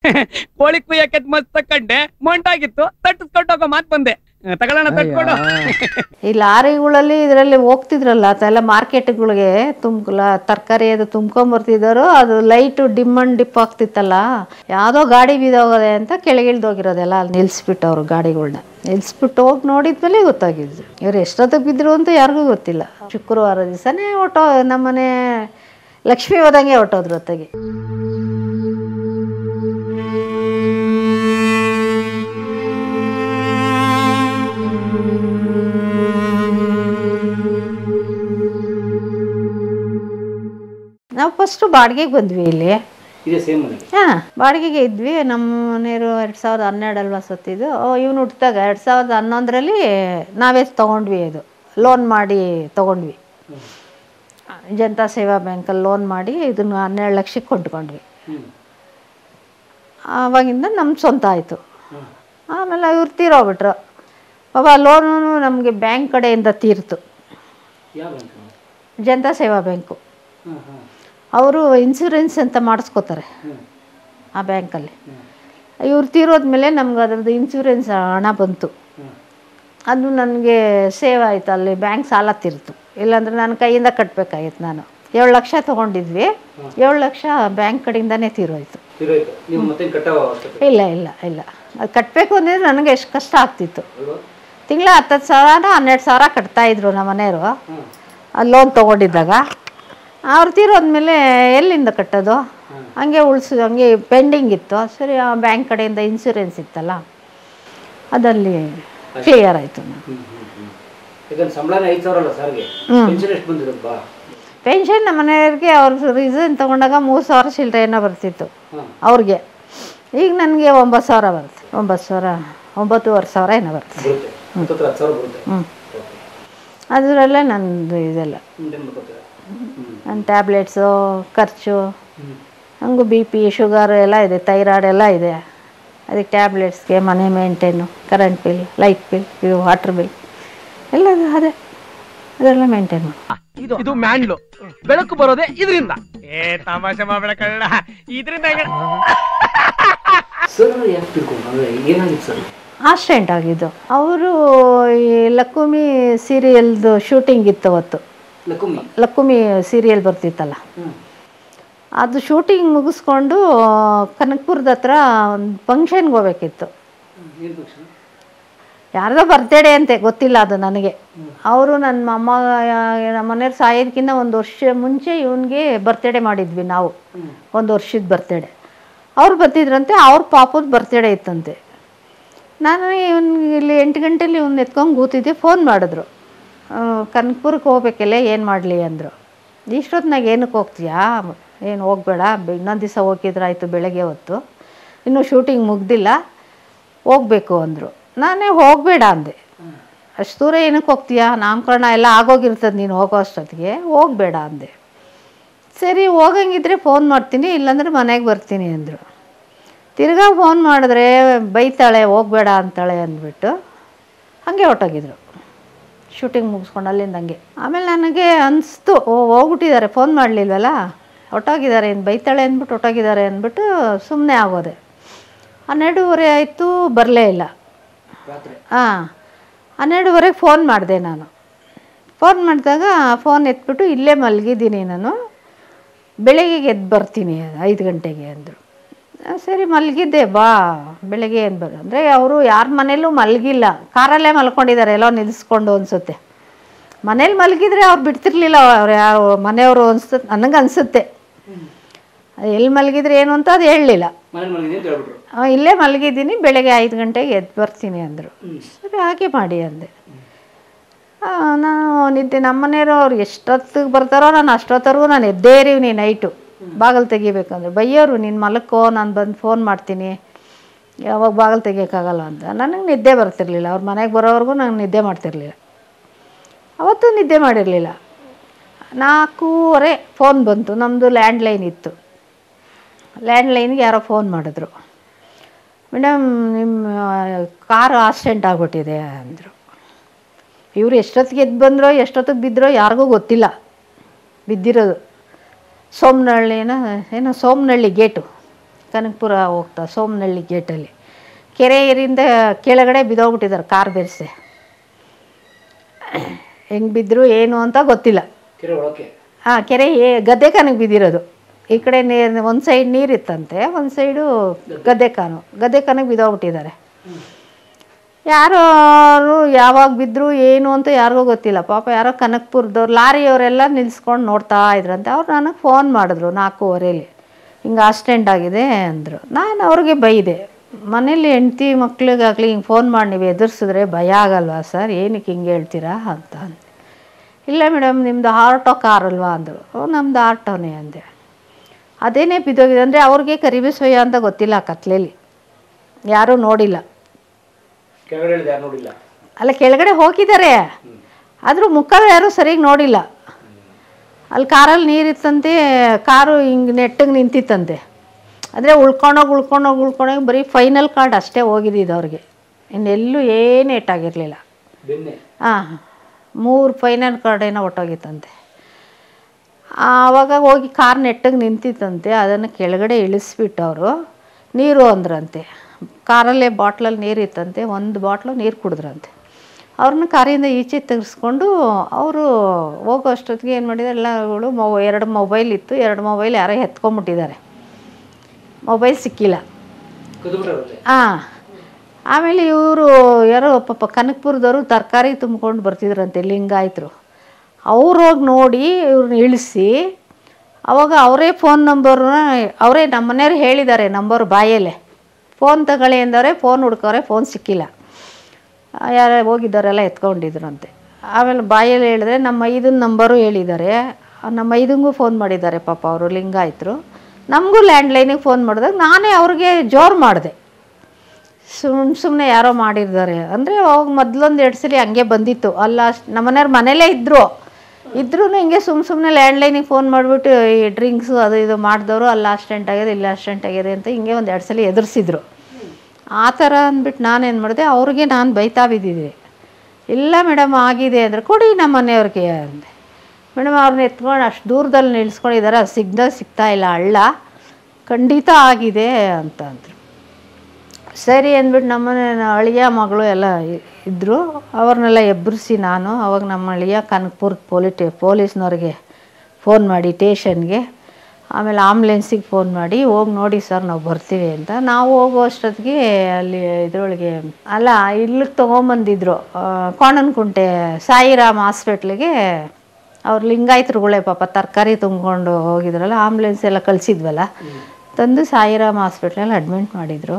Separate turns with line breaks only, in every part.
ಕೋಳಿ ಕುಯ್ಯಕ್ಕೆ ಮಸ್ತ್ ತಕ್ಕಂಡೆ ಮೊಂಟಾಗಿತ್ತು ತಟ್ಟಿಸ್ಕೊಂಡು ಹೋಗೋ ಮಾತ್ ಬಂದೆ ಆ, ತಗೊಳ್ಳೋಣ ತಟ್ಕೊಡು
ಈ ಲಾರಿಗಳಲ್ಲಿ ಇದರಲ್ಲಿ ಹೋಗ್ತಿದ್ರಲ್ಲ ಅದೆಲ್ಲ ಮಾರ್ಕೆಟ್ಗಳಿಗೆ ತುಂಬ ತರಕಾರಿ ಅದು ತುಂಬ್ಕೊಂಬರ್ತಿದ್ದಾರೋ ಅದು ಲೈಟು ಡಿಮ್ ಅಂಡ್ ಡಿಪ್ ಆಗ್ತಿತ್ತಲ್ಲ ಯಾವುದೋ ಗಾಡಿ ಬಿದ್ದೋಗದೆ ಅಂತ ಕೆಳಗಿಳ್ದೋಗಿರೋದೆಲ್ಲ ಅಲ್ಲಿ ನಿಲ್ಲಿಸ್ಬಿಟ್ಟು ಅವರು ಗಾಡಿಗಳ್ನ ನಿಲ್ಲಿಸ್ಬಿಟ್ಟು ಹೋಗಿ ನೋಡಿದ್ಮೇಲೆ ಗೊತ್ತಾಗಿದ್ದು ಇವ್ರು ಎಷ್ಟೊತ್ತಿಗೆ ಬಿದ್ದರು ಅಂತ ಯಾರಿಗೂ ಗೊತ್ತಿಲ್ಲ ಶುಕ್ರವಾರ ದಿವಸನೇ ಹೊಟ್ಟೋ ನಮ್ಮನೆ ಲಕ್ಷ್ಮಿ ಹೋದಂಗೆ ಹೊಟ್ಟೋದ್ರು ಹೊತ್ತಿಗೆ ನಾವು ಫಸ್ಟು ಬಾಡಿಗೆಗೆ ಬಂದ್ವಿ ಇಲ್ಲಿ
ಇದೇ ಸೇಮ್ ಮನೆಗೆ
ಹಾಂ ಬಾಡಿಗೆಗೆ ಇದ್ವಿ ನಮ್ಮ ಮನೆಯವರು ಎರಡು ಸಾವಿರದ ಹನ್ನೆರಡಲ್ವ ಸತ್ತಿದ್ದು ಇವನು ಹುಟ್ಟಿದಾಗ ಎರಡು ಸಾವಿರದ ಹನ್ನೊಂದರಲ್ಲಿ ನಾವೇ ತೊಗೊಂಡ್ವಿ ಇದು ಲೋನ್ ಮಾಡಿ ತೊಗೊಂಡ್ವಿ ಜನತಾ ಸೇವಾ ಬ್ಯಾಂಕಲ್ಲಿ ಲೋನ್ ಮಾಡಿ ಇದನ್ನು ಹನ್ನೆರಡು ಲಕ್ಷಕ್ಕೆ ಕೊಂಡ್ಕೊಂಡ್ವಿ ಆವಾಗಿಂದ ನಮ್ಮ ಸ್ವಂತ ಆಯಿತು ಆಮೇಲೆ ಇವ್ರು ತೀರೋಗ್ಬಿಟ್ರು ಪಾಪ ಲೋನು ನಮಗೆ ಬ್ಯಾಂಕ್ ಕಡೆಯಿಂದ ತೀರ್ತು
ಯಾವ ಬ್ಯಾಂಕ್
ಜನತಾ ಸೇವಾ ಬ್ಯಾಂಕು
ಹಾಂ ಹಾಂ
ಅವರು ಇನ್ಸೂರೆನ್ಸ್ ಅಂತ ಮಾಡಿಸ್ಕೋತಾರೆ
ಹ್ಞೂ
ಆ ಬ್ಯಾಂಕಲ್ಲಿ ಇವ್ರು ತೀರೋದ್ಮೇಲೆ ನಮ್ಗೆ ಅದ್ರದ್ದು ಇನ್ಸೂರೆನ್ಸ್ ಹಣ ಬಂತು
ಹ್ಞೂ
ಅದು ನನಗೆ ಸೇವ್ ಆಯಿತು ಅಲ್ಲಿ ಬ್ಯಾಂಕ್ ಸಾಲ ತೀರ್ತು ಇಲ್ಲಾಂದ್ರೆ ನನ್ನ ಕೈಯಿಂದ ಕಟ್ಟಬೇಕಾಗಿತ್ತು ನಾನು ಏಳು ಲಕ್ಷ ತೊಗೊಂಡಿದ್ವಿ ಏಳು ಲಕ್ಷ ಬ್ಯಾಂಕ್ ಕಡೆಯಿಂದನೇ ತೀರೋಯ್ತು
ಇರೋಯ್ತು ನೀವು ಮತ್ತೆ ಕಟ್ಟೋ ಅವಶ್ಯಕತೆ
ಇಲ್ಲ ಇಲ್ಲ ಇಲ್ಲ ಅದು ಕಟ್ಟಬೇಕು ಅಂದರೆ ನನಗೆ ಎಷ್ಟು ಕಷ್ಟ ಆಗ್ತಿತ್ತು
ಅಲ್ವಾ
ತಿಂಗಳ ಹತ್ತತ್ತು ಸಾವಿರ ಹನ್ನೆರಡು ಸಾವಿರ ಕಟ್ತಾಯಿದ್ರು ನಮ್ಮ ಮನೆಯವರು
ಹಾಂ
ಆ ಲೋನ್ ತೊಗೊಂಡಿದ್ದಾಗ ಅವ್ರು ತೀರೋದ್ಮೇಲೆ ಎಲ್ಲಿಂದ ಕಟ್ಟೋದು ಹಂಗೆ ಉಳಿಸು ಹಂಗೆ ಪೆಂಡಿಂಗ್ ಇತ್ತು ಸರಿ ಆ ಬ್ಯಾಂಕ್ ಕಡೆಯಿಂದ ಇನ್ಸೂರೆನ್ಸ್ ಇತ್ತಲ್ಲ ಅದಲ್ಲಿ ಕ್ಲಿಯರ್ ಆಯಿತು
ಹ್ಞೂ ಹ್ಞೂ ಹ್ಞೂ ಯಾಕಂದ್ರೆ ಸಂಬಳನೇ ಐದು ಸಾವಿರ ಅಲ್ಲ ಸರ್ಗೆ ಪೆನ್ಷನ್ ಎಷ್ಟು ಬಂದಿರೋದು
ಪೆನ್ಷನ್ ನಮ್ಮ ಮನೆಯವ್ರಿಗೆ ಅವ್ರ ರೀಸನ್ ತೊಗೊಂಡಾಗ ಮೂರು ಸಾವಿರ ಚಿಲ್ಲರೆ ಏನೋ ಬರ್ತಿತ್ತು
ಹಾಂ
ಅವ್ರಿಗೆ ಈಗ ನನಗೆ ಒಂಬತ್ತು ಸಾವಿರ ಬರುತ್ತೆ ಒಂಬತ್ತು ಸಾವಿರ ಒಂಬತ್ತುವರೆ ಸಾವಿರ ಏನೋ ಬರುತ್ತೆ
ಬರುತ್ತೆ ಹತ್ತತ್ರ ಹತ್ತು ಸಾವಿರ ಬರುತ್ತೆ
ಹ್ಞೂ
ಓಕೆ
ಅದರಲ್ಲೇ ನಂದು ಇದೆಲ್ಲ
ಮುಂದೆ ಮಾಡ್ಕೊತೀರಾ ಹ್ಞೂ
ನನ್ನ ಟ್ಯಾಬ್ಲೆಟ್ಸು ಖರ್ಚು
ಹ್ಞೂ
ನನಗೂ ಬಿ ಪಿ ಶುಗರ್ ಎಲ್ಲ ಇದೆ ಥೈರಾಯ್ಡ್ ಎಲ್ಲ ಇದೆ ಅದಕ್ಕೆ ಟ್ಯಾಬ್ಲೆಟ್ಸ್ಗೆ ಮನೆ maintain current bill light bill ಇದು ವಾಟರ್ ಬಿಲ್ ಎಲ್ಲ ಅದು ಅದೇ ಅದೆಲ್ಲ ಮೇಂಟೈನ್ ಮಾಡಿ
ಇದು ಇದು ಮ್ಯಾಂಡ್ಲು ಬೆಳಕು ಬರೋದೇ ಇದರಿಂದ ಏ ತಮಾಷೆ ಮಾಡಬೇಡ ಕಳ್ಳ ಇದರಿಂದ
ಸರ್ ಯಾಕೆ ತಿಳ್ಕೊಂಡು ಅಂದರೆ ಏನಾಗಿತ್ತು ಸರ್
ಆಕ್ಸಿಡೆಂಟ್ ಆಗಿದ್ದು ಅವರು ಈ ಲಕ್ಕುಮಿ ಸೀರಿಯಲ್ದು ಶೂಟಿಂಗ್ ಇತ್ತು ಅವತ್ತು
ಲಕ್ಕುಮ್ಮಿ
ಲಕ್ಕುಮಿ ಸೀರಿಯಲ್ ಬರ್ತಿತ್ತಲ್ಲ
ಹ್ಞೂ
ಅದು ಶೂಟಿಂಗ್ ಮುಗಿಸ್ಕೊಂಡು ಕನಕಪುರದ ಹತ್ರ ಒಂದು ಫಂಕ್ಷನ್ಗೆ ಹೋಗ್ಬೇಕಿತ್ತು
ಏನು ಫಂಕ್ಷನ್
ಯಾರ್ದೋ ಬರ್ತಡೇ ಅಂತೆ ಗೊತ್ತಿಲ್ಲ ಅದು ನನಗೆ ಅವರು ನನ್ನ ಅಮ್ಮ ನಮ್ಮ ಮನೆಯವ್ರು ಸಾಯೋದಕ್ಕಿಂತ ಒಂದು ವರ್ಷ ಮುಂಚೆ ಇವನಿಗೆ ಬರ್ತಡೇ ಮಾಡಿದ್ವಿ ನಾವು ಒಂದು ವರ್ಷದ ಬರ್ತಡೇ ಅವ್ರು ಬರ್ತಿದ್ರಂತೆ ಅವ್ರ ಪಾಪದ ಬರ್ತಡೇ ಇತ್ತಂತೆ ನಾನು ಇವ್ನಿಗೆ ಇಲ್ಲಿ ಎಂಟು ಗಂಟೆಲಿ ಇವ್ನ ಎತ್ಕೊಂಡು ಕೂತಿದ್ದೆ ಫೋನ್ ಮಾಡಿದ್ರು ಕನಕಪುರಕ್ಕೆ ಹೋಗ್ಬೇಕಲ್ಲ ಏನು ಮಾಡಲಿ ಅಂದರು ಇಷ್ಟೊತ್ತಿನಾಗ ಏನಕ್ಕೆ ಹೋಗ್ತೀಯಾ ಏನು ಹೋಗಬೇಡ ಇನ್ನೊಂದು ದಿವಸ ಹೋಗಿದ್ರಾಯ್ತು ಬೆಳಗ್ಗೆ ಹೊತ್ತು ಇನ್ನೂ ಶೂಟಿಂಗ್ ಮುಗ್ದಿಲ್ಲ ಹೋಗ್ಬೇಕು ಅಂದರು ನಾನೇ ಹೋಗಬೇಡ ಅಂದೆ ಅಷ್ಟು ದೂರ ಏನಕ್ಕೆ ಹೋಗ್ತೀಯಾ ನಾಮಕರಣ ಎಲ್ಲ ಆಗೋಗಿರ್ತದೆ ನೀನು ಹೋಗೋ ಅಷ್ಟೊತ್ತಿಗೆ ಹೋಗಬೇಡ ಅಂದೆ ಸರಿ ಹೋಗಂಗಿದ್ರೆ ಫೋನ್ ಮಾಡ್ತೀನಿ ಇಲ್ಲಾಂದ್ರೆ ಮನೆಗೆ ಬರ್ತೀನಿ ಅಂದರು ತಿರ್ಗಾ ಫೋನ್ ಮಾಡಿದ್ರೆ ಬೈತಾಳೆ ಹೋಗಬೇಡ ಅಂತಾಳೆ ಅಂದ್ಬಿಟ್ಟು ಹಾಗೆ ಹೊಟ್ಟೋಗಿದ್ರು ಶೂಟಿಂಗ್ ಮುಗಿಸ್ಕೊಂಡು ಅಲ್ಲಿಂದ ಹಂಗೆ ಆಮೇಲೆ ನನಗೆ ಅನಿಸ್ತು ಓ ಹೋಗ್ಬಿಟ್ಟಿದ್ದಾರೆ ಫೋನ್ ಮಾಡಲಿಲ್ವಲ್ಲ ಹೊಟ್ಟೋಗಿದ್ದಾರೆ ಇನ್ನು ಬೈತಾಳೆ ಅಂದ್ಬಿಟ್ಟು ಹೊಟ್ಟೋಗಿದ್ದಾರೆ ಅಂದ್ಬಿಟ್ಟು ಸುಮ್ಮನೆ ಆಗೋದೆ ಹನ್ನೆರಡೂವರೆ ಆಯಿತು ಬರಲೇ ಇಲ್ಲ
ರಾತ್ರಿ
ಹಾಂ ಹನ್ನೆರಡುವರೆಗೆ ಫೋನ್ ಮಾಡಿದೆ ನಾನು ಫೋನ್ ಮಾಡಿದಾಗ ಫೋನ್ ಎತ್ಬಿಟ್ಟು ಇಲ್ಲೇ ಮಲಗಿದ್ದೀನಿ ನಾನು ಬೆಳಗ್ಗೆ ಎದ್ದು ಬರ್ತೀನಿ ಐದು ಗಂಟೆಗೆ ಅಂದರು ಸರಿ ಮಲಗಿದ್ದೆ ಬಾ ಬೆಳಗ್ಗೆ ಏನು ಬರ ಅಂದರೆ ಅವರು ಯಾರ ಮನೇಲೂ ಮಲಗಿಲ್ಲ ಕಾರಲ್ಲೇ ಮಲ್ಕೊಂಡಿದ್ದಾರೆ ಎಲ್ಲೋ ನಿಲ್ಲಿಸ್ಕೊಂಡು ಅನಿಸುತ್ತೆ ಮನೇಲಿ ಮಲಗಿದ್ರೆ ಅವ್ರು ಬಿಡ್ತಿರ್ಲಿಲ್ಲ ಅವ್ರು ಯಾವ ಮನೆಯವರು ಅನ್ಸುತ್ತೆ ನನಗೆ ಅನಿಸುತ್ತೆ ಎಲ್ಲಿ ಮಲಗಿದ್ರೆ ಏನು ಅಂತ ಅದು ಹೇಳಲಿಲ್ಲ
ಮನೇಲಿ ಮಲಗಿದೆ ಅಂತ ಹೇಳ್ಬಿಟ್ರು
ಆ, ಇಲ್ಲೇ ಮಲಗಿದ್ದೀನಿ ಬೆಳಗ್ಗೆ ಐದು ಗಂಟೆಗೆ ಎದ್ದು ಬರ್ತೀನಿ ಅಂದರು ಸರಿ ಹಾಗೆ ಮಾಡಿ ಅಂದೆ ಆ, ನಾನು ನಿದ್ದೆ ನಮ್ಮ ಮನೆಯವರು ಅವ್ರು ಎಷ್ಟೊತ್ತಿಗೆ ಬರ್ತಾರೋ ನಾನು ಅಷ್ಟೊತ್ತವರೆಗೂ ನಾನು ಎದ್ದೇ ಇರೀವ್ನಿ ನೈಟು ಬಾಗಿಲು ತೆಗಿಬೇಕಂದ್ರೆ ಬೈಯೋರು ನೀನು ಮಲಕ್ಕೋ ನಾನು ಬಂದು ಫೋನ್ ಮಾಡ್ತೀನಿ ಯಾವಾಗ ಬಾಗಿಲು ತೆಗಿಯೋಕ್ಕಾಗಲ್ಲ ಅಂತ ನನಗೆ ನಿದ್ದೆ ಬರ್ತಿರ್ಲಿಲ್ಲ ಅವ್ರ ಮನೆಗೆ ಬರೋವರೆಗೂ ನಂಗೆ ನಿದ್ದೆ ಮಾಡ್ತಿರ್ಲಿಲ್ಲ ಅವತ್ತು ನಿದ್ದೆ ಮಾಡಿರಲಿಲ್ಲ ನಾಲ್ಕೂವರೆ ಫೋನ್ ಬಂತು ನಮ್ಮದು ಲ್ಯಾಂಡ್ಲೈನ್ ಇತ್ತು ಲ್ಯಾಂಡ್ಲೈನ್ಗೆ ಯಾರೋ ಫೋನ್ ಮಾಡಿದ್ರು ಮೇಡಮ್ ನಿಮ್ಮ ಕಾರು ಆಕ್ಸಿಡೆಂಟ್ ಆಗಿಬಿಟ್ಟಿದೆ ಅಂದರು ಇವರು ಎಷ್ಟೊತ್ತಿಗೆ ಎದ್ದು ಬಂದರೋ ಎಷ್ಟೊತ್ತಿಗೆ ಬಿದ್ದರೋ ಯಾರಿಗೂ ಗೊತ್ತಿಲ್ಲ ಬಿದ್ದಿರೋದು ಸೋಮನಹಳ್ಳಿನ ಏನೋ ಸೋಮನಹಳ್ಳಿ ಗೇಟು ಕನಕಪುರ ಹೋಗ್ತಾ ಸೋಮನಹಳ್ಳಿ ಗೇಟಲ್ಲಿ ಕೆರೆಯಿಂದ ಕೆಳಗಡೆ ಬಿದ್ದೋಗ್ಬಿಟ್ಟಿದ್ದಾರೆ ಕಾರ್ ಬೆರೆಸಿ ಹೆಂಗೆ ಬಿದ್ದರು ಏನು ಅಂತ ಗೊತ್ತಿಲ್ಲ
ಕೆರೆ ಒಳಕ್ಕೆ
ಹಾಂ ಕೆರೆ ಏ ಗದ್ದೆ ಕಾನಿಗೆ ಬಿದ್ದಿರೋದು ಈ ಕಡೆ ನೀರು ಒಂದು ಸೈಡ್ ನೀರಿತ್ತಂತೆ ಒಂದು ಸೈಡು ಗದ್ದೆ ಕಾನು ಗದ್ದೆ ಕಾನಿಗೆ ಬಿದ್ದೋಗ್ಬಿಟ್ಟಿದ್ದಾರೆ ಯಾರು ಯಾವಾಗ ಬಿದ್ದರು ಏನು ಅಂತ ಯಾರಿಗೂ ಗೊತ್ತಿಲ್ಲ ಪಾಪ ಯಾರೋ ಕನಕಪುರದವ್ರು ಲಾರಿಯವರೆಲ್ಲ ನಿಲ್ಸ್ಕೊಂಡು ನೋಡ್ತಾ ಇದ್ರಂತೆ ಅವ್ರು ನನಗೆ ಫೋನ್ ಮಾಡಿದ್ರು ನಾಲ್ಕೂವರೆಲಿ ಹಿಂಗೆ ಆಕ್ಸಿಡೆಂಟ್ ಆಗಿದೆ ಅಂದರು ನಾನು ಅವ್ರಿಗೆ ಬೈದೆ ಮನೇಲಿ ಹೆಂಡ್ತಿ ಮಕ್ಳಿಗಾಗಲಿ ಹಿಂಗೆ ಫೋನ್ ಮಾಡಿ ನೀವು ಎದುರಿಸಿದ್ರೆ ಭಯ ಆಗಲ್ವಾ ಸರ್ ಏನಕ್ಕೆ ಹಿಂಗೆ ಹೇಳ್ತೀರಾ ಅಂತ ಅಂದೆ ಇಲ್ಲ ಮೇಡಮ್ ನಿಮ್ಮದು ಆಟೋ ಕಾರ್ ಅಲ್ವಾ ಅಂದರು ಓ ನಮ್ಮದು ಆಟೋನೇ ಅಂದೆ ಅದೇನೇ ಬಿದ್ದೋಗಿದೆ ಅಂದರೆ ಅವ್ರಿಗೆ ಕರಿಬೇಸೊಯ್ಯ ಅಂತ ಗೊತ್ತಿಲ್ಲ ಆ ಕತ್ಲೇಲಿ ಯಾರೂ ನೋಡಿಲ್ಲ
ಕೆಳಗಡೆ ಇಳಿದು ಯಾರು ನೋಡಿಲ್ಲ
ಅಲ್ಲ ಕೆಳಗಡೆ ಹೋಗಿದ್ದಾರೆ ಆದರೂ ಮುಖ ಯಾರೂ ಸರಿಯಾಗಿ ನೋಡಿಲ್ಲ ಅಲ್ಲಿ ಕಾರಲ್ಲಿ ನೀರಿತ್ತಂತೆ ಕಾರು ಹಿಂಗೆ ನೆಟ್ಟಿಗೆ ನಿಂತಿತ್ತಂತೆ ಅಂದರೆ ಉಳ್ಕೊಂಡೋಗಿ ಉಳ್ಕೊಂಡೋಗಿ ಉಳ್ಕೊಂಡೋಗಿ ಬರೀ ಫೈನಲ್ ಕಾರ್ಡ್ ಅಷ್ಟೇ ಹೋಗಿದ್ದಿದ್ದು ಅವ್ರಿಗೆ ಇನ್ನೆಲ್ಲೂ ಏನು ಏಟಾಗಿರಲಿಲ್ಲ
ಬೆನ್ನೆ
ಹಾಂ ಮೂರು ಫೈನಲ್ ಕಾರ್ಡ್ ಏನೋ ಒಟ್ಟೋಗಿತ್ತಂತೆ ಆವಾಗ ಹೋಗಿ ಕಾರ್ ನೆಟ್ಟಿಗೆ ನಿಂತಿತ್ತಂತೆ ಅದನ್ನು ಕೆಳಗಡೆ ಇಳಿಸ್ಬಿಟ್ಟು ಅವರು ನೀರು ಅಂದ್ರಂತೆ ಕಾರಲ್ಲೇ ಬಾಟ್ಲಲ್ಲಿ ನೀರು ಇತ್ತಂತೆ ಒಂದು ಬಾಟ್ಲು ನೀರು ಕುಡಿದ್ರಂತೆ ಅವ್ರನ್ನ ಕಾರಿಂದ ಈಚೆ ತೆಗೆಸ್ಕೊಂಡು ಅವರು ಹೋಗೋ ಅಷ್ಟೊತ್ತಿಗೆ ಏನು ಮಾಡಿದ್ದಾರೆ ಎಲ್ಲಗಳು ಮೊ ಎರಡು ಮೊಬೈಲ್ ಇತ್ತು ಎರಡು ಮೊಬೈಲ್ ಯಾರೋ ಎತ್ಕೊಂಬಿಟ್ಟಿದ್ದಾರೆ ಮೊಬೈಲ್ ಸಿಕ್ಕಿಲ್ಲ
ಕದ್ಬಿಟ್ರೆ
ಹಾಂ ಆಮೇಲೆ ಇವರು ಯಾರೋ ಪಾಪ ಕನಕಪುರದವರು ತರಕಾರಿ ತುಂಬ್ಕೊಂಡು ಬರ್ತಿದ್ರಂತೆ ಲಿಂಗಾಯತರು ಅವ್ರು ಹೋಗಿ ನೋಡಿ ಇವ್ರನ್ನ ಇಳಿಸಿ ಅವಾಗ ಅವರೇ ಫೋನ್ ನಂಬರ್ನ ಅವರೇ ನಮ್ಮ ಮನೆಯವ್ರು ಹೇಳಿದ್ದಾರೆ ನಂಬರ್ ಬಾಯಲ್ಲೇ ಫೋನ್ ತಗೊಳ್ಳಿ ಅಂದವ್ರೆ ಫೋನ್ ಹುಡ್ಕವ್ರೆ ಫೋನ್ ಸಿಕ್ಕಿಲ್ಲ ಯಾರು ಹೋಗಿದ್ದವರೆಲ್ಲ ಎತ್ಕೊಂಡಿದ್ರಂತೆ ಆಮೇಲೆ ಬಾಯಲ್ಲಿ ಹೇಳಿದ್ರೆ ನಮ್ಮ ಐದನ ನಂಬರು ಹೇಳಿದ್ದಾರೆ ಆ ನಮ್ಮ ಐದಂಗೂ ಫೋನ್ ಮಾಡಿದ್ದಾರೆ ಪಾಪ ಅವರು ಲಿಂಗಾಯತರು ನಮಗೂ ಲ್ಯಾಂಡ್ಲೈನಿಗೆ ಫೋನ್ ಮಾಡಿದಾಗ ನಾನೇ ಅವ್ರಿಗೆ ಜೋರು ಮಾಡಿದೆ ಸುಮ್ ಸುಮ್ಮನೆ ಯಾರೋ ಮಾಡಿದ್ದಾರೆ ಅಂದರೆ ಅವಾಗ ಮೊದಲೊಂದು ಎರಡು ಸಲ ಹಂಗೆ ಬಂದಿತ್ತು ಅಲ್ಲ ಅಷ್ಟ್- ನಮ್ಮನೆಯವ್ರು ಮನೇಲೇ ಇದ್ದರು ಇದ್ರೂ ಹಿಂಗೆ ಸುಮ್ಮ ಸುಮ್ಮನೆ ಲ್ಯಾಂಡ್ಲೈನಿಗೆ ಫೋನ್ ಮಾಡಿಬಿಟ್ಟು ಈ ಡ್ರಿಂಕ್ಸು ಅದು ಇದು ಮಾಡಿದವರು ಅಲ್ಲ ಅಸ್ಟೆಂಟ್ ಆಗಿದೆ ಇಲ್ಲ ಅಸ್ಟೆಂಟ್ ಆಗಿದೆ ಅಂತ ಹಿಂಗೆ ಒಂದು ಎರಡು ಸಲ ಎದುರಿಸಿದ್ರು ಆ ಥರ ಅಂದ್ಬಿಟ್ಟು ನಾನೇನು ಮಾಡಿದೆ ಅವ್ರಿಗೆ ನಾನು ಬೈತಾ ಬಿದ್ದಿದ್ದೆ ಇಲ್ಲ ಮೇಡಮ್ ಆಗಿದೆ ಅಂದರೆ ಕೊಡಿ ನಮ್ಮ ಮನೆಯವ್ರಿಗೆ ಅಂದೆ ಮೇಡಮ್ ಅವ್ರನ್ನ ಎತ್ಕೊಂಡು ಅಷ್ಟು ದೂರದಲ್ಲಿ ನಿಲ್ಸ್ಕೊಂಡಿದ್ದಾರೆ ಅದು ಸಿಗ್ನಲ್ ಸಿಗ್ತಾ ಇಲ್ಲ ಹಳ್ಳ ಖಂಡಿತ ಆಗಿದೆ ಅಂತ ಅಂದರು ಸರಿ ಅಂದ್ಬಿಟ್ಟು ನಮ್ಮನೆ ಅಳಿಯ ಮಗಳು ಎಲ್ಲ ಇ- ಇದ್ದರು ಅವ್ರನ್ನೆಲ್ಲ ಎಬ್ಬರಿಸಿ ನಾನು ಅವಾಗ ನಮ್ಮ ಅಳಿಯ ಕನಕಪುರ ಪೊಲಿಟಿ ಪೊಲೀಸ್ನವ್ರಿಗೆ ಫೋನ್ ಮಾಡಿ ಟೇಷನ್ಗೆ ಆಮೇಲೆ ಆಂಬ್ಲೆನ್ಸಿಗೆ ಫೋನ್ ಮಾಡಿ ಹೋಗಿ ನೋಡಿ ಸರ್ ನಾವು ಬರ್ತೀವಿ ಅಂತ ನಾವು ಹೋಗೋ ಅಷ್ಟೊತ್ತಿಗೆ ಅಲ್ಲಿ ಇದರೊಳಗೆ ಅಲ್ಲ ಇಲ್ಲಿಗೆ ತೊಗೊಂಬಂದಿದ್ರು ಕೋಣನಕುಂಟೆ ಸಾಯಿರಾಮ್ ಹಾಸ್ಪಿಟ್ಲಿಗೆ ಅವ್ರು ಲಿಂಗಾಯತರುಗಳೇ ಪಾಪ ತರಕಾರಿ ತುಂಬ್ಕೊಂಡು ಹೋಗಿದ್ರಲ್ಲ ಆಂಬ್ಲೆನ್ಸ್ ಎಲ್ಲ ಕಳಿಸಿದ್ವಲ್ಲ ತಂದು ಸಾಯಿರಾಮ್ ಹಾಸ್ಪಿಟ್ಲಲ್ಲಿ ಅಡ್ಮಿಟ್ ಮಾಡಿದರು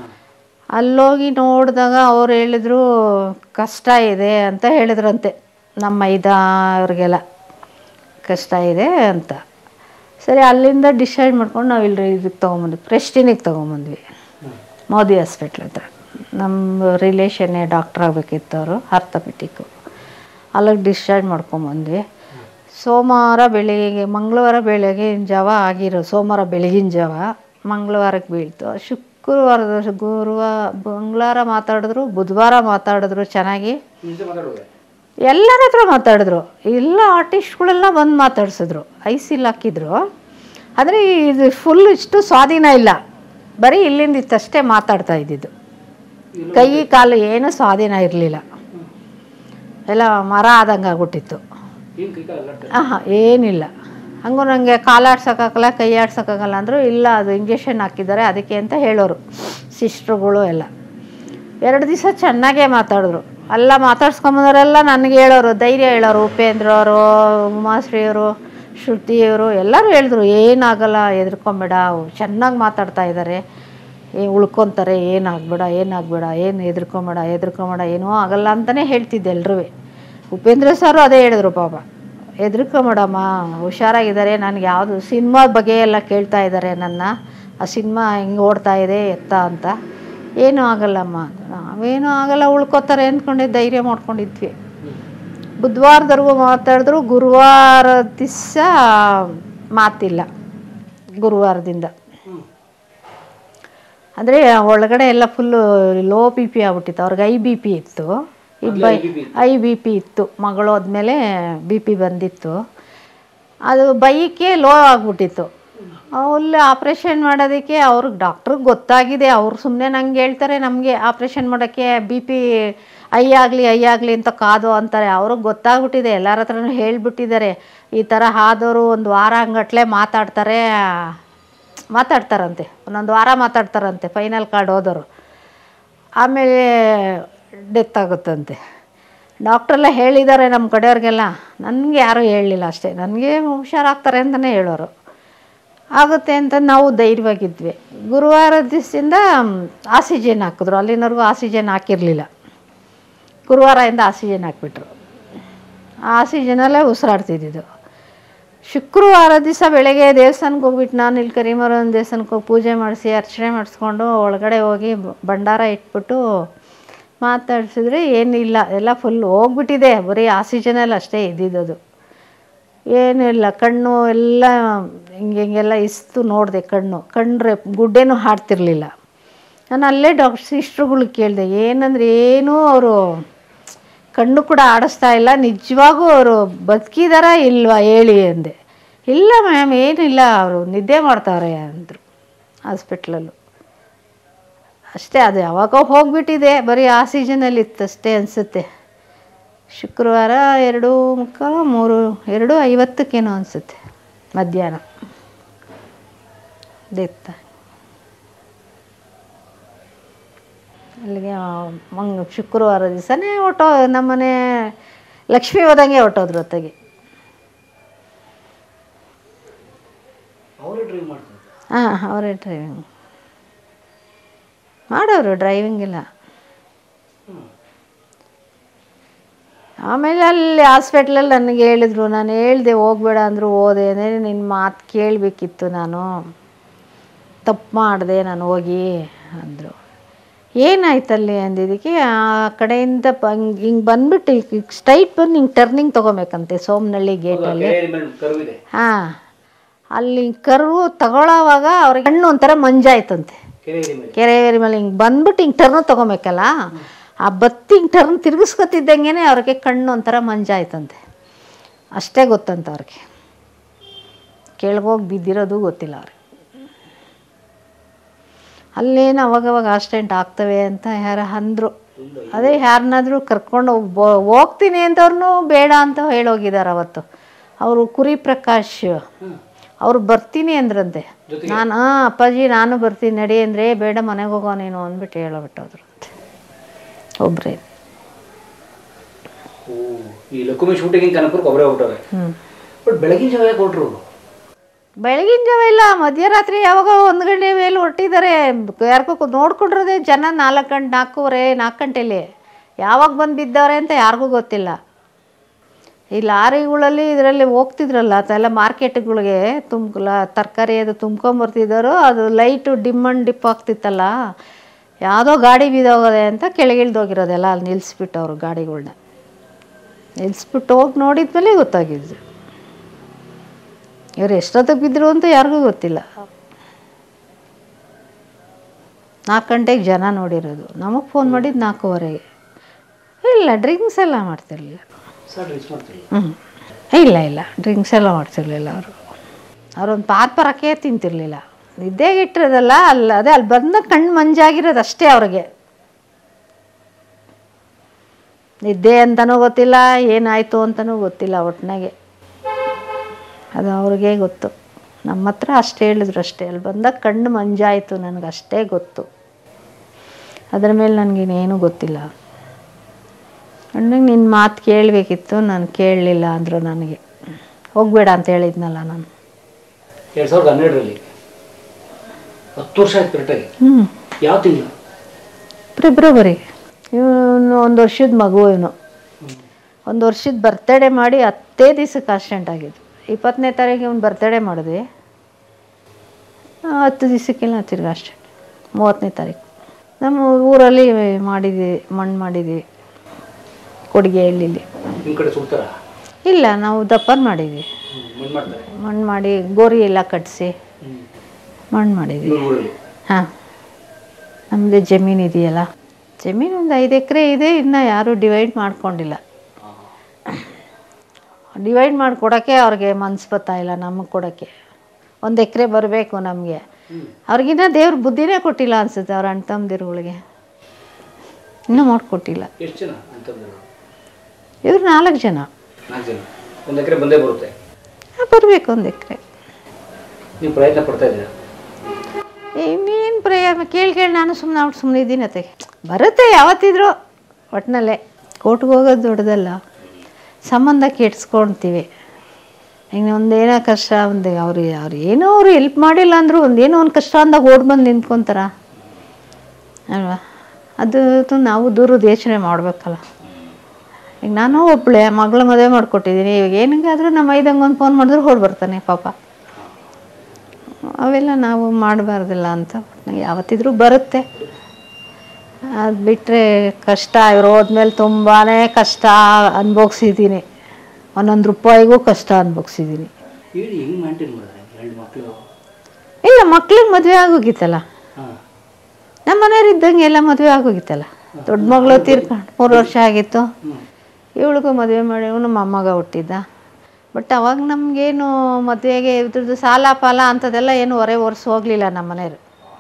ಅಲ್ಲೋಗಿ ನೋಡಿದಾಗ ಅವ್ರು ಹೇಳಿದ್ರು ಕಷ್ಟ ಇದೆ ಅಂತ ಹೇಳಿದ್ರಂತೆ ನಮ್ಮ ಮೈದ ಅವ್ರಿಗೆಲ್ಲ ಕಷ್ಟ ಇದೆ ಅಂತ ಸರಿ ಅಲ್ಲಿಂದ ಡಿಸೈಡ್ ಮಾಡ್ಕೊಂಡು ನಾವು ಇಲ್ಲಿ ಇದಕ್ಕೆ ತೊಗೊಂಬಂದ್ವಿ ಪ್ರೆಸ್ಟಿನಿಗೆ ತೊಗೊಂಬಂದ್ವಿ ಮೋದಿ ಹಾಸ್ಪಿಟ್ಲ್ ಹತ್ರ ನಮ್ಮ ರಿಲೇಷನ್ನೇ ಡಾಕ್ಟ್ರ್ ಆಗಬೇಕಿತ್ತು ಅವರು ಆರ್ಥೋಪೆಟಿಕ್ಕು ಅಲ್ಲಿಗೆ ಡಿಸ್ಚಾರ್ಜ್ ಮಾಡ್ಕೊಂಬಂದ್ವಿ ಸೋಮವಾರ ಬೆಳಿಗ್ಗೆ ಮಂಗಳವಾರ ಬೆಳಗಿನ ಜಾವ ಆಗಿರೋ ಸೋಮವಾರ ಬೆಳಗಿನ ಜಾವ ಮಂಗಳವಾರಕ್ಕೆ ಬೀಳ್ತು ಶುಕ್ರವಾರದ ಗುರುವಾರ ಮಂಗಳವಾರ ಮಾತಾಡಿದ್ರು ಬುಧವಾರ ಮಾತಾಡಿದ್ರು ಚೆನ್ನಾಗಿ
ನಿಜ ಮಾತಾಡುವೆ
ಎಲ್ಲರ ಹತ್ರ ಮಾತಾಡಿದ್ರು ಎಲ್ಲ ಆರ್ಟಿಸ್ಟ್ಗಳೆಲ್ಲ ಬಂದು ಮಾತಾಡ್ಸಿದ್ರು ಐಸಿಲ್ ಹಾಕಿದ್ರು ಆದರೆ ಇದು ಫುಲ್ ಇಷ್ಟು ಸ್ವಾಧೀನ ಇಲ್ಲ ಬರೀ ಇಲ್ಲಿಂದ ಇತ್ತಷ್ಟೇ ಮಾತಾಡ್ತಾ ಇದ್ದಿದ್ದು ಕೈ ಕಾಲು ಏನು ಸ್ವಾಧೀನ ಇರಲಿಲ್ಲ ಎಲ್ಲ ಮರ ಆದಂಗೆ ಆಗ್ಬಿಟ್ಟಿತ್ತು
ಏನು ಕೈ ಕಾಲ ಅಲ್ಲಾಡ್ತಾರೆ
ಆಹಾ ಏನಿಲ್ಲ ಹಂಗೂ ನನಗೆ ಕಾಲಾಡ್ಸೋಕ್ಕಾಗಲ್ಲ ಕೈ ಆಡ್ಸೋಕ್ಕಾಗಲ್ಲ ಅಂದರು ಇಲ್ಲ ಅದು ಇಂಜೆಕ್ಷನ್ ಹಾಕಿದ್ದಾರೆ ಅದಕ್ಕೆ ಅಂತ ಹೇಳೋರು ಸಿಸ್ಟ್ರುಗಳು ಎಲ್ಲ ಎರಡು ದಿವಸ ಚೆನ್ನಾಗೇ ಮಾತಾಡಿದ್ರು ಎಲ್ಲ ಮಾತಾಡ್ಸ್ಕೊಂಬಂದವರೆಲ್ಲ ನನಗೆ ಹೇಳೋರು ಧೈರ್ಯ ಹೇಳೋರು ಉಪೇಂದ್ರ ಅವರು ಉಮಾಶ್ರೀಯವರು ಶ್ರುತಿಯವರು ಎಲ್ಲರೂ ಹೇಳಿದ್ರು ಏನಾಗಲ್ಲ ಹೆದರ್ಕೊಂಬೇಡ ಚೆನ್ನಾಗಿ ಮಾತಾಡ್ತಾ ಇದ್ದಾರೆ ಏ ಉಳ್ಕೊತಾರೆ ಏನಾಗಬೇಡ ಏನಾಗಬೇಡ ಏನು ಹೆದರ್ಕೊಂಬೇಡ ಹೆದರ್ಕೊಂಬೇಡ ಏನೂ ಆಗಲ್ಲ ಅಂತಲೇ ಹೇಳ್ತಿದ್ದೆ ಎಲ್ರೂ ಉಪೇಂದ್ರ ಸರು ಅದೇ ಹೇಳಿದ್ರು ಪಾಪ ಹೆದರ್ಕೊಂಬೇಡಮ್ಮ ಹುಷಾರಾಗಿದ್ದಾರೆ ನನಗೆ ಯಾವುದು ಸಿನಿಮಾ ಬಗ್ಗೆ ಎಲ್ಲ ಕೇಳ್ತಾ ಇದ್ದಾರೆ ನನ್ನ ಆ ಸಿನಿಮಾ ಹೆಂಗೆ ಓಡ್ತಾ ಇದೆ ಎತ್ತ ಅಂತ ಏನೂ ಆಗಲ್ಲಮ್ಮ ಅಂತ. ನಾವೇನೂ ಆಗಲ್ಲ ಉಳ್ಕೋತಾರೆ ಅಂದ್ಕೊಂಡೆ ಧೈರ್ಯ ಮಾಡ್ಕೊಂಡಿದ್ವಿ ಬುಧವಾರದವರೆಗೂ ಮಾತಾಡಿದ್ರು ಗುರುವಾರ ದಿವಸ ಮಾತಿಲ್ಲ ಗುರುವಾರದಿಂದ ಅಂದರೆ ಒಳಗಡೆ ಎಲ್ಲ ಫುಲ್ಲು ಲೋ ಬಿ ಪಿ ಆಗ್ಬಿಟ್ಟಿತ್ತು ಅವ್ರಿಗೆ ಐ ಬಿ ಪಿ ಇತ್ತು ಈ ಬೈ ಐ ಬಿ ಪಿ ಇತ್ತು ಮಗಳು ಹೋದ್ಮೇಲೆ ಬಿ ಪಿ ಬಂದಿತ್ತು ಅದು ಬೈಕೆ ಲೋ ಆಗಿಬಿಟ್ಟಿತ್ತು ಅಲ್ಲಿ ಆಪ್ರೇಷನ್ ಮಾಡೋದಕ್ಕೆ ಅವ್ರಿಗೆ ಡಾಕ್ಟ್ರಿಗೆ ಗೊತ್ತಾಗಿದೆ ಅವ್ರು ಸುಮ್ಮನೆ ನಂಗೆ ಹೇಳ್ತಾರೆ ನಮಗೆ ಆಪ್ರೇಷನ್ ಮಾಡೋಕ್ಕೆ ಬಿ ಪಿ ಐ ಆಗಲಿ ಐ ಆಗಲಿ ಅಂತ ಕಾದು ಅಂತಾರೆ ಅವ್ರಿಗೆ ಗೊತ್ತಾಗ್ಬಿಟ್ಟಿದೆ ಎಲ್ಲರ ಹತ್ರನೂ ಹೇಳ್ಬಿಟ್ಟಿದ್ದಾರೆ ಈ ಥರ ಆದವರು ಒಂದು ವಾರ ಹಂಗಟ್ಲೆ ಮಾತಾಡ್ತಾರೆ ಮಾತಾಡ್ತಾರಂತೆ ಒಂದೊಂದು ವಾರ ಮಾತಾಡ್ತಾರಂತೆ ಫೈನಲ್ ಕಾರ್ಡ್ ಹೋದವರು ಆಮೇಲೆ ಡೆತ್ ಆಗುತ್ತಂತೆ ಡಾಕ್ಟ್ರೆಲ್ಲ ಹೇಳಿದ್ದಾರೆ ನಮ್ಮ ಕಡೆಯವ್ರಿಗೆಲ್ಲ ನನಗೆ ಯಾರೂ ಹೇಳಲಿಲ್ಲ ಅಷ್ಟೇ ನನಗೆ ಹುಷಾರಾಗ್ತಾರೆ ಅಂತಲೇ ಹೇಳೋರು ಆಗುತ್ತೆ ಅಂತ ನಾವು ಧೈರ್ಯವಾಗಿದ್ವಿ ಗುರುವಾರ ದಿವಸದಿಂದ ಆಕ್ಸಿಜನ್ ಹಾಕಿದ್ರು ಅಲ್ಲಿನವರೆಗೂ ಆಕ್ಸಿಜನ್ ಹಾಕಿರಲಿಲ್ಲ ಗುರುವಾರದಿಂದ ಆಕ್ಸಿಜನ್ ಹಾಕ್ಬಿಟ್ರು ಆ ಆಕ್ಸಿಜನಲ್ಲೇ ಉಸಿರಾಡ್ತಿದ್ದಿದ್ದು ಶುಕ್ರವಾರ ದಿವಸ ಬೆಳಗ್ಗೆ ದೇವಸ್ಥಾನಕ್ಕೆ ಹೋಗ್ಬಿಟ್ಟು ನಾನು ಇಲ್ಲಿ ಕರಿಮರನ ದೇವಸ್ಥಾನಕ್ಕೆ ಹೋಗಿ ಪೂಜೆ ಮಾಡಿಸಿ ಅರ್ಚನೆ ಮಾಡಿಸ್ಕೊಂಡು ಒಳಗಡೆ ಹೋಗಿ ಬ- ಭಂಡಾರ ಇಟ್ಬಿಟ್ಟು ಮಾತಾಡ್ಸಿದ್ರೆ ಏನಿಲ್ಲ ಎಲ್ಲ ಫುಲ್ ಹೋಗ್ಬಿಟ್ಟಿದೆ ಬರೀ ಆಕ್ಸಿಜನಲ್ಲಿ ಅಷ್ಟೇ ಇದ್ದಿದ್ದದು ಏನೂ ಇಲ್ಲ ಕಣ್ಣು ಎಲ್ಲ ಹಿಂಗೆ ಹಿಂಗೆಲ್ಲ ಇಸ್ತು ನೋಡಿದೆ ಕಣ್ಣು ಕಣ್ರೆ ಗುಡ್ಡೆನೂ ಹಾಡ್ತಿರ್ಲಿಲ್ಲ ನಾನು ಅಲ್ಲೇ ಡಾಕ್ಟರ್ ಸಿಸ್ಟ್ರುಗಳಿಗೆ ಕೇಳಿದೆ ಏನಂದ್ರೆ ಏನೂ ಅವರು ಕಣ್ಣು ಕೂಡ ಆಡಿಸ್ತಾ ಇಲ್ಲ ನಿಜವಾಗೂ ಅವರು ಬದುಕಿದಾರ ಇಲ್ವಾ ಹೇಳಿ ಅಂದೆ ಇಲ್ಲ ಮ್ಯಾಮ್ ಏನಿಲ್ಲ ಅವರು ನಿದ್ದೆ ಮಾಡ್ತಾವ್ರೆ ಅಂದರು ಹಾಸ್ಪಿಟ್ಲಲ್ಲೂ ಅಷ್ಟೇ ಅದು ಯಾವಾಗೋ ಹೋಗ್ಬಿಟ್ಟಿದೆ ಬರೀ ಆಕ್ಸಿಜನಲ್ಲಿ ಇತ್ತಷ್ಟೇ ಅನಿಸುತ್ತೆ ಶುಕ್ರವಾರ ಎರಡು ಮುಕ್ಕಾಲು ಮೂರು ಎರಡು ಐವತ್ತಕ್ಕೇನೋ ಅನಿಸುತ್ತೆ ಮಧ್ಯಾಹ್ನ ಡೆತ್ ಅಲ್ಲಿಗೆ ಮಂಗ್ ಶುಕ್ರವಾರ ದಿವಸನೇ ಹೊಟ್ಟೋ ನಮ್ಮನೆ ಲಕ್ಷ್ಮಿ ಹೋದಂಗೆ ಹೊಟ್ಟೋದ್ರು ಹೊತ್ತಿಗೆ
ಅವರೇ ಡ್ರೈವ್ ಮಾಡ್ತಾರೆ
ಹಾಂ ಅವರೇ ಡ್ರೈವಿಂಗ್ ಮಾಡೋರು ಡ್ರೈವಿಂಗ್ ಎಲ್ಲ ಆಮೇಲೆ ಅಲ್ಲಿ ಹಾಸ್ಪಿಟ್ಲಲ್ಲಿ ನನಗೆ ಹೇಳಿದ್ರು ನಾನು ಹೇಳ್ದೆ ಹೋಗ್ಬೇಡ ಅಂದರು ಹೋದೆ ಅಂದರೆ ನಿನ್ನ ಮಾತು ಕೇಳಬೇಕಿತ್ತು ನಾನು ತಪ್ಪು ಮಾಡಿದೆ ನಾನು ಹೋಗಿ ಅಂದರು ಏನಾಯ್ತಲ್ಲಿ ಅಂದಿದ್ದಕ್ಕೆ ಆ ಕಡೆಯಿಂದ ಹಿಂಗೆ ಹಿಂಗೆ ಬಂದ್ಬಿಟ್ಟು ಸ್ಟ್ರೈಟ್ ಬಂದು ಹಿಂಗೆ ಟರ್ನಿಂಗ್ ತೊಗೊಬೇಕಂತೆ ಸೋಮನಹಳ್ಳಿ ಗೇಟಲ್ಲಿ
ಕೆರೆ ಮೇಲೆ ಕರು ಇದೆ
ಹಾಂ ಅಲ್ಲಿ ಕರು ತಗೊಳ್ಳೋವಾಗ ಅವ್ರಿಗೆ ಕಣ್ಣು ಒಂಥರ ಮಂಜಾಯ್ತಂತೆ
ಕೆರೆ ಇದೆ ಮೇಲೆ
ಕೆರೆ ಏರಿ ಮೇಲೆ ಹಿಂಗೆ ಬಂದ್ಬಿಟ್ಟು ಹಿಂಗೆ ಟರ್ನ್ ತೊಗೊಬೇಕಲ್ಲ ಆ ಬತ್ತಿ ಹಿಂಗೆ ಟರ್ನ್ ತಿರುಗಿಸ್ಕೊತಿದ್ದಂಗೆ ಅವ್ರಿಗೆ ಕಣ್ಣು ಒಂಥರ ಮಂಜಾಯ್ತಂತೆ ಅಷ್ಟೇ ಗೊತ್ತಂತ ಅವ್ರಿಗೆ ಕೆಳಗೋಗಿ ಬಿದ್ದಿರೋದು ಗೊತ್ತಿಲ್ಲ ಅವ್ರಿಗೆ ಅಲ್ಲೇನು ಅವಾಗವಾಗ ಆಕ್ಸಿಡೆಂಟ್ ಆಗ್ತವೆ ಅಂತ ಯಾರ ಅಂದರು ಅದೇ ಯಾರನ್ನಾದ್ರೂ ಕರ್ಕೊಂಡು ಹೋಗ್- ಹೋಗ್ತೀನಿ ಅಂತವ್ರನ್ನೂ ಬೇಡ ಅಂತ ಹೇಳೋಗಿದ್ದಾರೆ ಅವತ್ತು ಅವರು ಕುರಿ ಪ್ರಕಾಶ್ ಅವ್ರು ಬರ್ತೀನಿ ಅಂದ್ರಂತೆ
ಜೊತೆಗೆ?
ನಾನು ಹಾಂ ಅಪ್ಪಾಜಿ ನಾನು ಬರ್ತೀನಿ ನಡಿ ಅಂದರೆ ಬೇಡ ಮನೆಗೆ ಹೋಗೋ ನೀನು ಅಂದ್ಬಿಟ್ಟು ಹೇಳೋಬಿಟ್ಟೋದ್ರು ಅಂತೆ ಒಬ್ಬರೇ
ಓ ಈ ಲಕ್ಕುಮಿ ಶೂಟಿಂಗ್ ಕನಕಪುರಕ್ಕೆ ಒಬ್ಬರೇ ಹೊರಟವ್ರೆ
ಹ್ಞೂ
ಬಟ್ ಬೆಳಗಿನ ಜಾವ ಯಾಕೆ ಹೊರಟ್ರು
ಬೆಳಗಿನ ಜಾವ ಇಲ್ಲ ಮಧ್ಯರಾತ್ರಿ ಯಾವಾಗ ಒಂದು ಗಂಟೆ ಮೇಲೆ ಹೊರಟಿದ್ದಾರೆ ಯಾರಿಗೂ ನೋಡ್ಕೊಂಡಿರೋದೇ ಜನ ನಾಲ್ಕು ಗಂಟೆ ನಾಲ್ಕೂವರೆ ನಾಲ್ಕು ಗಂಟೆಲಿ ಯಾವಾಗ ಬಂದು ಬಿದ್ದವ್ರೆ ಅಂತ ಯಾರಿಗೂ ಗೊತ್ತಿಲ್ಲ ಈ ಲಾರಿಗಳಲ್ಲಿ ಇದರಲ್ಲಿ ಹೋಗ್ತಿದ್ರಲ್ಲ ಅದೆಲ್ಲ ಮಾರ್ಕೆಟ್ಗಳಿಗೆ ತುಂಬ ತರಕಾರಿ ಅದು ತುಂಬ್ಕೊಂಬರ್ತಿದ್ದಾರೋ ಅದು ಲೈಟು ಡಿಮ್ ಅಂಡ್ ಡಿಪ್ ಆಗ್ತಿತ್ತಲ್ಲ ಯಾವುದೋ ಗಾಡಿ ಬಿದ್ದೋಗದೆ ಅಂತ ಕೆಳಗಿಳ್ದೋಗಿರೋದೆಲ್ಲ ಅಲ್ಲಿ ನಿಲ್ಲಿಸ್ಬಿಟ್ಟು ಅವರು ಗಾಡಿಗಳ್ನ ನಿಲ್ಲಿಸ್ಬಿಟ್ಟು ಹೋಗಿ ನೋಡಿದ್ಮೇಲೆ ಗೊತ್ತಾಗಿದ್ದು ಇವ್ರು ಎಷ್ಟೊತ್ತಿಗೆ ಬಿದ್ದರು ಅಂತ ಯಾರಿಗೂ ಗೊತ್ತಿಲ್ಲ ನಾಲ್ಕು ಗಂಟೆಗೆ ಜನ ನೋಡಿರೋದು ನಮಗೆ ಫೋನ್ ಮಾಡಿದ್ದು ನಾಲ್ಕೂವರೆಗೆ ಇಲ್ಲ ಡ್ರಿಂಕ್ಸ್ ಎಲ್ಲ ಮಾಡ್ತಿರ್ಲಿಲ್ಲ
ಸರ್ ರಿಚ್ ಮಾಡ್ತಿಲ್ಲ
ಹ್ಞೂ ಇಲ್ಲ ಇಲ್ಲ ಡ್ರಿಂಕ್ಸ್ ಎಲ್ಲ ಮಾಡ್ತಿರ್ಲಿಲ್ಲ ಅವರು ಅವ್ರೊಂದು ಪಾರ್ಪರಕ್ಕೆ ತಿಂತಿರ್ಲಿಲ್ಲ ನಿದ್ದೆಗೆ ಇಟ್ಟಿರೋದಲ್ಲ ಅಲ್ಲ ಅದೇ ಅಲ್ಲಿ ಬಂದ ಕಣ್ಣು ಮಂಜಾಗಿರೋದು ಅಷ್ಟೇ ಅವ್ರಿಗೆ ನಿದ್ದೆ ಅಂತನೂ ಗೊತ್ತಿಲ್ಲ ಏನಾಯಿತು ಅಂತನೂ ಗೊತ್ತಿಲ್ಲ ಒಟ್ಟಿನಾಗೆ ಅದು ಅವ್ರಿಗೆ ಗೊತ್ತು ನಮ್ಮ ಹತ್ರ ಅಷ್ಟೇ ಹೇಳಿದ್ರು ಅಷ್ಟೇ ಅಲ್ಲಿ ಬಂದಾಗ ಕಣ್ಣು ಮಂಜಾಯಿತು ನನಗೆ ಅಷ್ಟೇ ಗೊತ್ತು ಅದ್ರ ಮೇಲೆ ನನಗಿನ್ನೇನು ಗೊತ್ತಿಲ್ಲ ಅಣ್ಣಗೆ ನಿನ್ನ ಮಾತು ಕೇಳಬೇಕಿತ್ತು ನಾನು ಕೇಳಲಿಲ್ಲ ಅಂದರು ನನಗೆ ಹೋಗಬೇಡ ಅಂತ ಹೇಳಿದ್ನಲ್ಲ ನಾನು
ಎರಡು ಸಾವಿರದ ಹನ್ನೆರಡರಲ್ಲಿ ಹತ್ತು ವರ್ಷ ಆಯ್ತು ಕರೆಕ್ಟಾಗಿ
ಹ್ಞೂ
ಯಾವ ತಿಂಗಳು
ಫೆಬ್ರವರಿ ಇವನು ಒಂದು ವರ್ಷದ ಮಗು ಇವನು ಒಂದು ವರ್ಷದ ಬರ್ತಡೇ ಮಾಡಿ ಹತ್ತೇ ದಿವಸಕ್ಕೆ ಆಕ್ಸಿಡೆಂಟ್ ಆಗಿದ್ದು ಇಪ್ಪತ್ತನೇ ತಾರೀಕು ಇವ್ನು ಬರ್ತಡೇ ಮಾಡಿದ್ವಿ ಆ, ಹತ್ತು ದಿವಸಕ್ಕೆಲ್ಲ ತಿರ್ಗಿ ಆಕ್ಸಿಡೆಂಟ್ ಮೂವತ್ತನೇ ತಾರೀಕು ನಮ್ಮ ಊರಲ್ಲಿ ಮಾಡಿದ್ವಿ ಮಣ್ಣು ಮಾಡಿದ್ವಿ ಕೊಡುಗೆ ಹಳ್ಳಿಲಿ
ನಿಮ್ಮ ಕಡೆ ಸುಡ್ತಾರ
ಇಲ್ಲ ನಾವು ದಪ್ಪನ್ ಮಾಡಿದ್ವಿ
ಮಣ್ಣು ಮಾಡ್ತಾರೆ
ಮಣ್ಣು ಮಾಡಿ ಗೋರಿ ಎಲ್ಲ ಕಟ್ಟಿಸಿ
ಹ್ಮ್.
ಮಣ್ಣು ಮಾಡಿದ್ವಿ
ಇನ್ನೂರು ಊರಲ್ಲಿ
ಹಾಂ ನಮ್ಮದು ಜಮೀನು ಇದೆಯಲ್ಲ ಜಮೀನು ಒಂದು ಐದು ಎಕರೆ ಇದೆ ಇನ್ನು ಯಾರೂ ಡಿವೈಡ್ ಮಾಡ್ಕೊಂಡಿಲ್ಲ ಡಿವೈಡ್ ಮಾಡಿ ಕೊಡೋಕ್ಕೆ ಅವ್ರಿಗೆ ಮನ್ಸು ಬರ್ತಾ ಇಲ್ಲ ನಮಗೆ ಕೊಡೋಕ್ಕೆ ಒಂದು ಎಕರೆ ಬರಬೇಕು ನಮಗೆ ಅವ್ರಿಗಿನ್ನ ದೇವ್ರ ಬುದ್ಧಿನೇ ಕೊಟ್ಟಿಲ್ಲ ಅನ್ಸುತ್ತೆ ಅವ್ರ ಅಣ್ಣ ತಮ್ಮದಿರುಗಳಿಗೆ ಇನ್ನೂ ಮಾಡಿಕೊಟ್ಟಿಲ್ಲ
ಎಷ್ಟು ಜನ ಅಂತಂದ್ರೆ
ಇವ್ರು ನಾಲ್ಕು ಜನ
ನಾಲ್ಕು ಜನ ಒಂದು ಎಕರೆ ಬಂದೇ ಬರುತ್ತೆ
ಬರಬೇಕು ಒಂದು ಎಕರೆ
ನೀವು ಪ್ರಯತ್ನ ಪಡ್ತಾ ಇದ್ದೀರಾ
ಇನ್ನೇನು ಪ್ರಯಾಣ ಕೇಳಿ ಕೇಳಿ ನಾನು ಸುಮ್ಮನೆ ಅವ್ರು ಸುಮ್ಮನೆ ಇದ್ದೀನಿ ಅತ್ತೆ ಬರುತ್ತೆ ಯಾವತ್ತಿದ್ರು ಒಟ್ಟಿನಲ್ಲೇ ಕೋರ್ಟ್ಗೆ ಹೋಗೋದು ದೊಡ್ಡದಲ್ಲ ಸಂಬಂಧ ಕೆಡ್ಸ್ಕೊಳ್ತೀವಿ ಈಗ ಒಂದೇನೋ ಕಷ್ಟ ಒಂದು ಅವ್ರು ಅವ್ರು ಏನೋ ಅವ್ರು ಹೆಲ್ಪ್ ಮಾಡಿಲ್ಲ ಅಂದರೂ ಒಂದು ಏನೋ ಒಂದು ಕಷ್ಟ ಅಂದಾಗ ಓಡ್ ಬಂದು ನಿಂತ್ಕೊತಾರ ಅಲ್ವಾ ಅದು ನಾವು ದೂರದ ಯೋಚನೆ ಮಾಡಬೇಕಲ್ಲ ಈಗ ನಾನು ಒಬ್ಬಳೆ ಮಗಳ ಮದುವೆ ಮಾಡಿಕೊಟ್ಟಿದ್ದೀನಿ ಇವಾಗ ಏನಕ್ಕಾದ್ರೂ ನಮ್ಮ ಐದಂಗೆ ಒಂದು ಫೋನ್ ಮಾಡಿದ್ರೆ ಹೊಡ್ ಬರ್ತಾನೆ ಪಾಪ ಅವೆಲ್ಲ ನಾವು ಮಾಡಬಾರ್ದಿಲ್ಲ ಅಂತ ನಂಗೆ ಯಾವತ್ತಿದ್ರೂ ಬರುತ್ತೆ ಅದು ಬಿಟ್ಟರೆ ಕಷ್ಟ ಇವ್ರು ಹೋದ್ಮೇಲೆ ತುಂಬಾ ಕಷ್ಟ ಅನುಭವಿಸಿದ್ದೀನಿ ಒಂದೊಂದು ರೂಪಾಯಿಗೂ ಕಷ್ಟ ಅನುಭವಿಸಿದ್ದೀನಿ
ಹೇಳಿ ಹೆಂಗೆ ಮೇಂಟೈನ್ ಮಾಡಿದ್ರೆ ಎರಡು ಮಕ್ಕಳು
ಇಲ್ಲ ಮಕ್ಳಿಗೆ ಮದುವೆ ಆಗೋಗಿತ್ತಲ್ಲ
ಹಾಂ
ನಮ್ಮ ಮನೆಯವ್ರು ಇದ್ದಂಗೆ ಎಲ್ಲ ಮದುವೆ ಆಗೋಗಿತ್ತಲ್ಲ ದೊಡ್ಡ ಮಗಳು ತೀರ್ಕೊಂಡು ಮೂರು ವರ್ಷ ಆಗಿತ್ತು ಇವಳಿಗೂ ಮದುವೆ ಮಾಡಿ ಇವನು ಮೊಮ್ಮಗ ಹುಟ್ಟಿದ್ದ ಬಟ್ ಅವಾಗ ನಮಗೇನು ಮದುವೆಗೆ ಇದ್ರದ್ದು ಸಾಲ ಪಾಲ ಅಂಥದ್ದೆಲ್ಲ ಏನು ಹೊರೆ ಒರೆಸಿ ಹೋಗಲಿಲ್ಲ ನಮ್ಮ ಮನೆಯವರು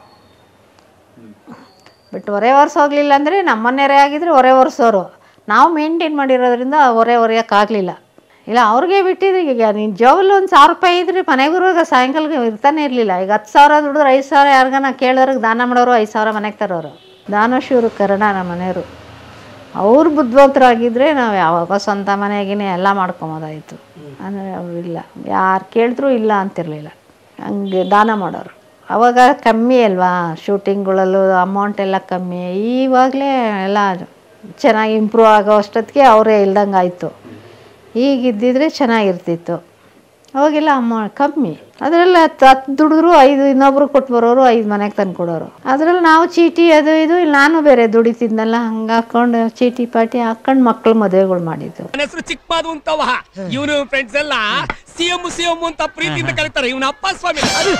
ಬಟ್ ಹೊರೆ ಒರೆಸಿ ಹೋಗಲಿಲ್ಲ ಅಂದರೆ ನಮ್ಮ ಮನೆಯವರೇ ಆಗಿದ್ರೆ ಹೊರೆ ಒರೆಸೋರು ನಾವು ಮೇಂಟೈನ್ ಮಾಡಿರೋದ್ರಿಂದ ಹೊರೆ ಒರೆಯೋಕ್ಕಾಗಲಿಲ್ಲ ಇಲ್ಲ ಅವ್ರಿಗೆ ಬಿಟ್ಟಿದ್ರೆ ಈಗ ನೀನು ಜೋಬಲ್ಲಿ ಒಂದು ಸಾವಿರ ರೂಪಾಯಿ ಇದ್ರೆ ಮನೆಗೆ ಬರುವಾಗ ಸಾಯಂಕಾಲ ಇರ್ತಾನೆ ಇರಲಿಲ್ಲ ಈಗ ಹತ್ತು ಸಾವಿರ ದುಡಿದ್ರೆ ಐದು ಸಾವಿರ ಯಾರಿಗಾನ ಕೇಳೋರಿಗೆ ದಾನ ಮಾಡೋರು ಐದು ಸಾವಿರ ಮನೆಗೆ ತರೋರು ದಾನಶೂರು ಕರ್ಣ ನಮ್ಮ ಮನೆಯವರು ಅವ್ರು ಬುದ್ಧಿವಂತರಾಗಿದ್ದರೆ ನಾವು ಯಾವಾಗ ಸ್ವಂತ ಮನೆಗಿನೇ ಎಲ್ಲ ಮಾಡ್ಕೊಬೋದಾಯಿತು ಅಂದರೆ ಅವ್ರು ಇಲ್ಲ ಯಾರು ಕೇಳಿದ್ರು ಇಲ್ಲ ಅಂತಿರಲಿಲ್ಲ ಹಂಗೆ ದಾನ ಮಾಡೋರು ಅವಾಗ ಕಮ್ಮಿ ಅಲ್ವಾ ಶೂಟಿಂಗ್ಗಳಲ್ಲೂ ಅಮೌಂಟ್ ಎಲ್ಲ ಕಮ್ಮಿ ಇವಾಗಲೇ ಎಲ್ಲ ಚೆನ್ನಾಗಿ ಇಂಪ್ರೂವ್ ಆಗೋ ಅಷ್ಟೊತ್ತಿಗೆ ಅವರೇ ಇಲ್ದಂಗೆ ಆಯಿತು ಈಗಿದ್ದಿದ್ರೆ ಚೆನ್ನಾಗಿರ್ತಿತ್ತು ಅವಾಗೆಲ್ಲ ಅಮ್ಮ ಕಮ್ಮಿ ಅದರಲ್ಲಿ ಹತ್ತು ಹತ್ತು ದುಡಿದ್ರು ಐದು ಇನ್ನೊಬ್ರು ಕೊಟ್ಟು ಬರೋರು ಐದು ಮನೆಗೆ ತಂದು ಕೊಡೋರು ಅದರಲ್ಲಿ ನಾವು ಚೀಟಿ ಅದು ಇದು ಇಲ್ಲಿ ನಾನು ಬೇರೆ ದುಡಿತಿದ್ನಲ್ಲ ಹಂಗೆ ಹಾಕ್ಕೊಂಡು ಚೀಟಿ ಪಾಟಿ ಹಾಕ್ಕೊಂಡು ಮಕ್ಳು ಮದುವೆಗಳು ಮಾಡಿದ್ದು
ನನ್ನ ಹೆಸರು ಚಿಕ್ಕಮಾದು ಅಂತವ ಇವನು ಫ್ರೆಂಡ್ಸ್ ಎಲ್ಲ ಸಿ ಎಂ ಸಿ ಎಂ ಅಂತ ಪ್ರೀತಿಯಿಂದ ಕರೀತಾರೆ ಇವನ ಅಪ್ಪ ಸ್ವಾಮಿ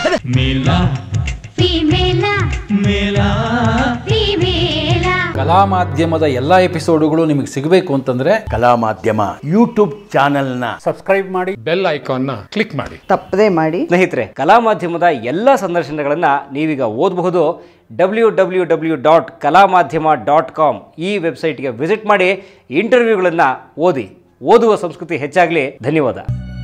ಫಿಮೇಲ ಫಿಮೇಲ
ಕಲಾ ಮಾಧ್ಯಮದ ಎಲ್ಲ ಎಪಿಸೋಡುಗಳು ನಿಮಗೆ ಸಿಗಬೇಕು ಅಂತಂದ್ರೆ
ಕಲಾ ಮಾಧ್ಯಮ ಯೂಟ್ಯೂಬ್ ಚಾನೆಲ್ನ
ಬೆಲ್ ಐಕಾನ್ನ ಕ್ಲಿಕ್ ಮಾಡಿ
ತಪ್ಪದೇ ಮಾಡಿ
ಸ್ನೇಹಿತರೆ ಕಲಾ ಮಾಧ್ಯಮದ ಎಲ್ಲ ಸಂದರ್ಶನಗಳನ್ನು ನೀವೀಗ ಓದಬಹುದು ಡಬ್ಲ್ಯೂ ಡಬ್ಲ್ಯೂ ಡಬ್ಲ್ಯೂ ಡಾಟ್ ಕಲಾ ಮಾಧ್ಯಮ ಡಾಟ್ ಕಾಮ್ ಈ ವೆಬ್ಸೈಟ್ಗೆ ವಿಸಿಟ್ ಮಾಡಿ ಇಂಟರ್ವ್ಯೂಗಳನ್ನು ಓದಿ ಓದುವ ಸಂಸ್ಕೃತಿ ಹೆಚ್ಚಾಗಲಿ ಧನ್ಯವಾದ